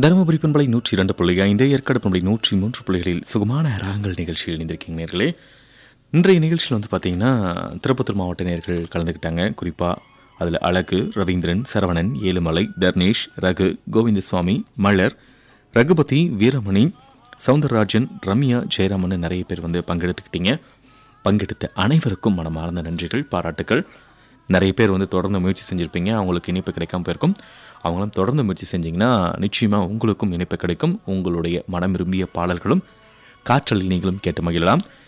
தருமபுரி பண்பலை நூற்றி இரண்டு புள்ளி ஐந்து ஏற்காடு பண்பலை நூற்றி மூன்று புள்ளிகளில் சுகமான ராகங்கள் நிகழ்ச்சியில் இணைந்திருக்கீங்க நேர்களே இன்றைய நிகழ்ச்சியில் வந்து பார்த்தீங்கன்னா திருப்பத்தூர் மாவட்ட நேர்கள் கலந்துக்கிட்டாங்க குறிப்பாக அதில் அழகு ரவீந்திரன் சரவணன் ஏழுமலை தர்ணேஷ் ரகு கோவிந்தசுவாமி மலர் ரகுபதி வீரமணி சவுந்தரராஜன் ரம்யா ஜெயராமன் நிறைய பேர் வந்து பங்கெடுத்துக்கிட்டீங்க பங்கெடுத்த அனைவருக்கும் மனமார்ந்த நன்றிகள் பாராட்டுக்கள் நிறைய பேர் வந்து தொடர்ந்து முயற்சி செஞ்சுருப்பீங்க அவங்களுக்கு இணைப்பு கிடைக்காம போயிருக்கும் அவங்களும் தொடர்ந்து முயற்சி செஞ்சீங்கன்னா நிச்சயமாக உங்களுக்கும் இணைப்பு கிடைக்கும் உங்களுடைய மனம் விரும்பிய பாடல்களும் காற்றலில் நீங்களும் கேட்டு மகிழலாம்